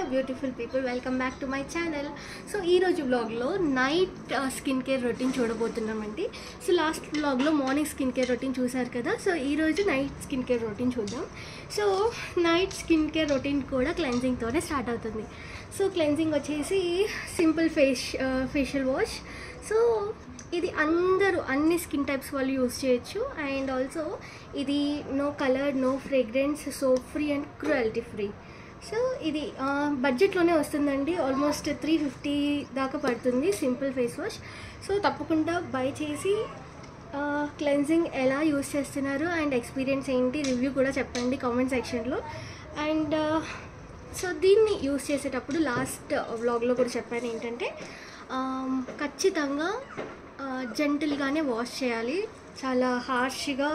beautiful people welcome back to my channel so ఈరోజు బ్లాగ్లో night skin care routine చూడబోతున్నామండి so last బ్లాగ్లో morning skin care routine చూసారు కదా సో ఈరోజు నైట్ స్కిన్ కేర్ రొటీన్ చూద్దాం so night skin care routine కూడా క్లెన్జింగ్తోనే స్టార్ట్ అవుతుంది సో క్లెన్జింగ్ వచ్చేసి simple face facial wash so ఇది అందరూ అన్ని స్కిన్ టైప్స్ వాళ్ళు యూస్ చేయొచ్చు అండ్ ఆల్సో ఇది no colour no fragrance soap free and cruelty free so ఇది బడ్జెట్లోనే వస్తుందండి ఆల్మోస్ట్ త్రీ ఫిఫ్టీ దాకా పడుతుంది సింపుల్ ఫేస్ వాష్ సో తప్పకుండా బై చేసి క్లెన్జింగ్ ఎలా యూస్ చేస్తున్నారు అండ్ ఎక్స్పీరియన్స్ ఏంటి రివ్యూ కూడా చెప్పండి కామెంట్ సెక్షన్లో అండ్ సో దీన్ని యూస్ చేసేటప్పుడు లాస్ట్ వ్లాగ్లో కూడా చెప్పాను ఏంటంటే ఖచ్చితంగా జెంటిల్గానే వాష్ చేయాలి చాలా హార్ష్గా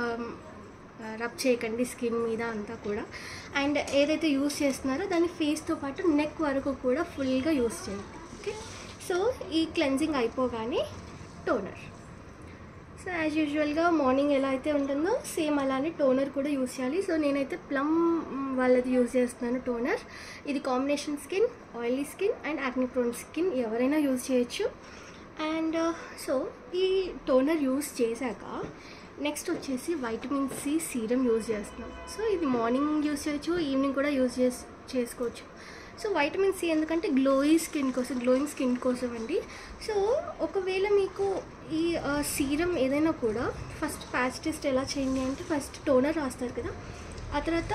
రబ్ చేయకండి స్కిన్ మీద అంతా కూడా అండ్ ఏదైతే యూస్ చేస్తున్నారో దాని ఫేస్తో పాటు నెక్ వరకు కూడా ఫుల్గా యూస్ చేయండి ఓకే సో ఈ క్లెన్జింగ్ అయిపోగానే టోనర్ సో యాజ్ యూజువల్గా మార్నింగ్ ఎలా అయితే ఉంటుందో సేమ్ అలానే టోనర్ కూడా యూస్ చేయాలి సో నేనైతే ప్లమ్ వాళ్ళది యూస్ చేస్తున్నాను టోనర్ ఇది combination skin oily skin and acne prone skin ఎవరైనా యూస్ చేయొచ్చు అండ్ సో ఈ టోనర్ యూస్ చేశాక నెక్స్ట్ వచ్చేసి వైటమిన్ సి సీరం యూజ్ చేస్తున్నాం సో ఇది మార్నింగ్ యూజ్ చేయొచ్చు ఈవినింగ్ కూడా యూజ్ చేస్ చేసుకోవచ్చు సో వైటమిన్ సి ఎందుకంటే గ్లోయి స్కిన్ కోసం గ్లోయింగ్ స్కిన్ కోసం అండి సో ఒకవేళ మీకు ఈ సీరం ఏదైనా కూడా ఫస్ట్ ప్యాచ్ టెస్ట్ ఎలా చేయండి అంటే ఫస్ట్ టోనర్ రాస్తారు కదా ఆ తర్వాత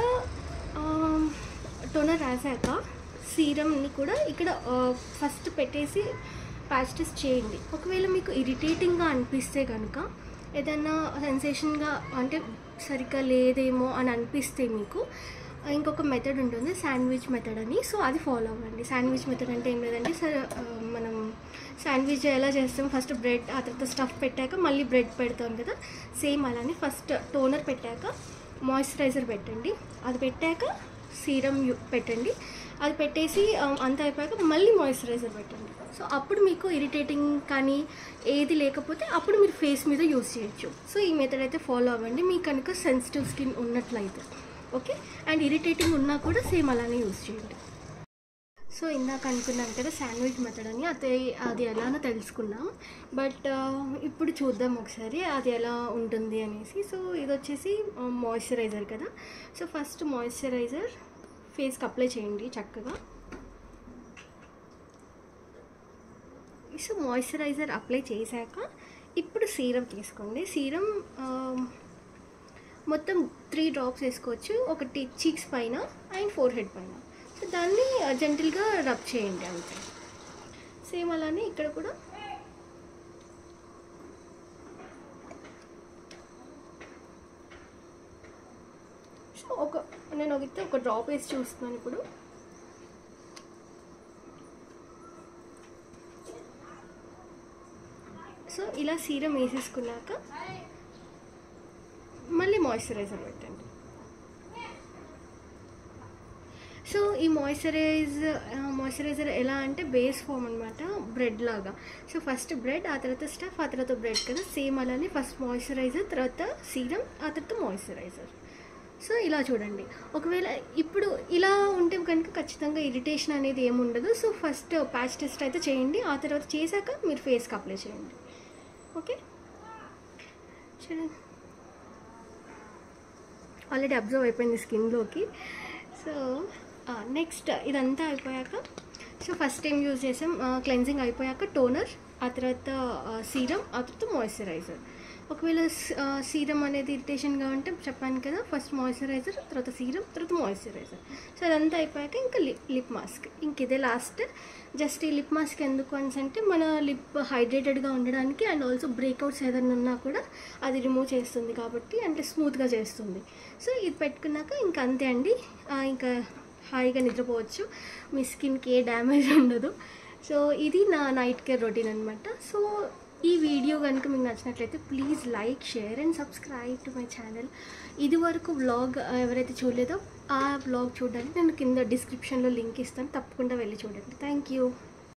టోనర్ రాసాక సీరమ్ని కూడా ఇక్కడ ఫస్ట్ పెట్టేసి ప్యాచ్ టెస్ట్ చేయండి ఒకవేళ మీకు ఇరిటేటింగ్గా అనిపిస్తే కనుక ఏదైనా సెన్సేషన్గా అంటే సరిగ్గా లేదేమో అని అనిపిస్తే మీకు ఇంకొక మెథడ్ ఉంటుంది శాండ్విచ్ మెథడ్ అని సో అది ఫాలో అవ్వండి శాండ్విచ్ మెథడ్ అంటే ఏం లేదంటే సరే మనం శాండ్విచ్ ఎలా చేస్తాం ఫస్ట్ బ్రెడ్ ఆ తర్వాత స్టఫ్ పెట్టాక మళ్ళీ బ్రెడ్ పెడతాం కదా సేమ్ అలానే ఫస్ట్ టోనర్ పెట్టాక మాయిశ్చరైజర్ పెట్టండి అది పెట్టాక సీరం పెట్టండి అది పెట్టేసి అంత అయిపోయాక మళ్ళీ మాయిశ్చరైజర్ పెట్టండి సో అప్పుడు మీకు ఇరిటేటింగ్ కానీ ఏది లేకపోతే అప్పుడు మీరు ఫేస్ మీద యూస్ చేయొచ్చు సో ఈ మెథడ్ అయితే ఫాలో అవ్వండి మీకు కనుక సెన్సిటివ్ స్కిన్ ఉన్నట్లయితే ఓకే అండ్ ఇరిటేటింగ్ ఉన్నా కూడా సేమ్ అలానే యూస్ చేయండి సో ఇందాక అనుకున్నాను కదా శాండ్విచ్ మెథడ్ అని అది అది ఎలానో తెలుసుకున్నాం బట్ ఇప్పుడు చూద్దాం ఒకసారి అది ఎలా ఉంటుంది అనేసి సో ఇది వచ్చేసి మాయిశ్చరైజర్ కదా సో ఫస్ట్ మాయిశ్చరైజర్ ఫేస్కి అప్లై చేయండి చక్కగా సో మాయిశ్చరైజర్ అప్లై చేశాక ఇప్పుడు సీరం తీసుకోండి సీరం మొత్తం త్రీ డ్రాప్స్ వేసుకోవచ్చు ఒకటి చీక్స్ పైన అండ్ ఫోర్ హెడ్ పైన సో దాన్ని జెంటిల్గా రబ్ చేయండి అంతే సేమ్ అలానే ఇక్కడ కూడా సో ఒక నేను ఒకటి ఒక డ్రాప్ వేసి చూస్తున్నాను ఇప్పుడు సో ఇలా సీరం వేసేసుకున్నాక మళ్ళీ మాయిశ్చరైజర్ పెట్టండి సో ఈ మాయిశ్చరైజ్ మాయిశ్చరైజర్ ఎలా అంటే బేస్ ఫామ్ అనమాట బ్రెడ్ లాగా సో ఫస్ట్ బ్రెడ్ ఆ తర్వాత స్టఫ్ ఆ తర్వాత బ్రెడ్ కదా సేమ్ అలానే ఫస్ట్ మాయిశ్చరైజర్ తర్వాత సీరం ఆ తర్వాత మాయిశ్చరైజర్ సో ఇలా చూడండి ఒకవేళ ఇప్పుడు ఇలా ఉంటే కనుక ఖచ్చితంగా ఇరిటేషన్ అనేది ఏముండదు సో ఫస్ట్ ప్యాచ్ టెస్ట్ అయితే చేయండి ఆ తర్వాత చేశాక మీరు ఫేస్కి అప్లై చేయండి ఓకే చూడండి ఆల్రెడీ అబ్జర్వ్ అయిపోయింది స్కిన్లోకి సో నెక్స్ట్ ఇదంతా అయిపోయాక సో ఫస్ట్ టైం యూజ్ చేసాం క్లెన్జింగ్ అయిపోయాక టోనర్ ఆ తర్వాత సీరం ఆ తర్వాత మాయిశ్చరైజర్ ఒకవేళ సీరం అనేది ఇరిటేషన్గా ఉంటే చెప్పాను కదా ఫస్ట్ మాయిశ్చరైజర్ తర్వాత సీరం తర్వాత మాయిశ్చరైజర్ సో అదంతా అయిపోయాక ఇంకా లిప్ లిప్ మాస్క్ ఇంక ఇదే లాస్ట్ జస్ట్ ఈ లిప్ మాస్క్ ఎందుకు అని అంటే మన లిప్ హైడ్రేటెడ్గా ఉండడానికి అండ్ ఆల్సో బ్రేక్అవుట్స్ ఏదైనా ఉన్నా కూడా అది రిమూవ్ చేస్తుంది కాబట్టి అంటే స్మూత్గా చేస్తుంది సో ఇది పెట్టుకున్నాక ఇంకా అంతే అండి ఇంకా హాయిగా నిద్రపోవచ్చు మీ స్కిన్కి ఏ డ్యామేజ్ ఉండదు సో ఇది నా నైట్ కేర్ రొటీన్ అనమాట సో ఈ వీడియో కనుక మీకు నచ్చినట్లయితే please like share and subscribe to my channel ఇది వరకు వ్లాగ్ ఎవరైతే చూడలేదో ఆ వ్లాగ్ చూడడానికి నేను కింద డిస్క్రిప్షన్లో లింక్ ఇస్తాను తప్పకుండా వెళ్ళి చూడండి థ్యాంక్ యూ